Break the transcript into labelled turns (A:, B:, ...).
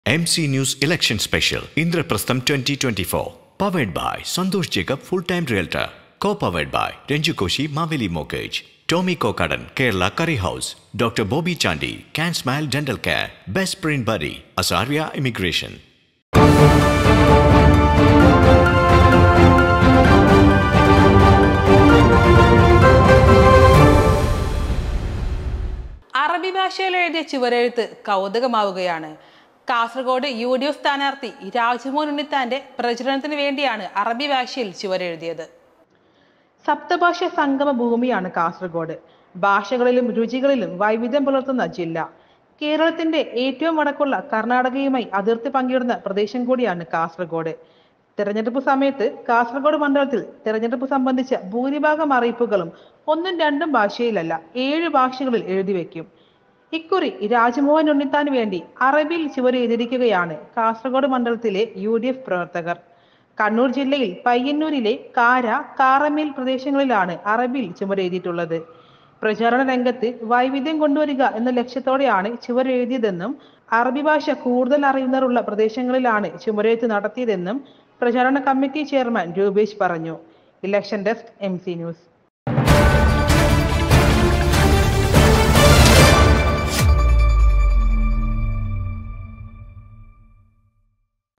A: MC News Election Special Indraprastham 2024 Powered by Santosh Jacob Full-Time Realtor Co-powered by Renju Koshi Maveli Mortgage Tommy Kokadan Kerala Curry House Dr. Bobby Chandi Can Smile Dental Care Best Print Buddy Asaria Immigration
B: അറബി ഭാഷയിൽ എഴുതിയ ചുവരെഴുത്ത് കൗതുകമാവുകയാണ് Kasaragod U D F സ്ഥാനാർത്ഥി രാജ്മോഹൻ ഉണ്ണിത്താന്റെ പ്രചരണത്തിന് വേണ്ടിയാണ് അറബി ഭാഷയിൽ ചുവരെഴുതിയത് സപ്തഭാഷ സംഗമ ഭൂമിയാണ് കാസർഗോഡ് ഭാഷകളിലും രുചികളിലും വൈവിധ്യം പുലർത്തുന്ന ജില്ല കേരളത്തിന്റെ ഏറ്റവും വടക്കുള്ള കർണാടകയുമായി അതിർത്തി പങ്കിടുന്ന പ്രദേശം കൂടിയാണ് കാസർഗോഡ് തെരഞ്ഞെടുപ്പ് സമയത്ത് കാസർഗോഡ് മണ്ഡലത്തിൽ തെരഞ്ഞെടുപ്പ് സംബന്ധിച്ച ഭൂരിഭാഗം അറിയിപ്പുകളും ഒന്നും രണ്ടും ഭാഷയിലല്ല ഏഴ് ഭാഷകളിൽ എഴുതി വെക്കും ഇക്കുറി രാജ്മോഹൻ ഉണ്ണിത്താന് വേണ്ടി അറബിയിൽ ചുവരെഴുതിയിരിക്കുകയാണ് കാസർഗോഡ് മണ്ഡലത്തിലെ യു ഡി എഫ് പ്രവർത്തകർ കണ്ണൂർ ജില്ലയിൽ പയ്യന്നൂരിലെ കാര കാറമേൽ പ്രദേശങ്ങളിലാണ് അറബിയിൽ ചുമരെഴുതിയിട്ടുള്ളത് പ്രചാരണ രംഗത്ത് വൈവിധ്യം കൊണ്ടുവരിക എന്ന ലക്ഷ്യത്തോടെയാണ് ചുവരെഴുതിയതെന്നും അറബി ഭാഷ കൂടുതൽ അറിയുന്നവരുള്ള പ്രദേശങ്ങളിലാണ് ചുമരെഴുത്ത് നടത്തിയതെന്നും പ്രചാരണ കമ്മിറ്റി ചെയർമാൻ രൂപേഷ് പറഞ്ഞു election desk M C news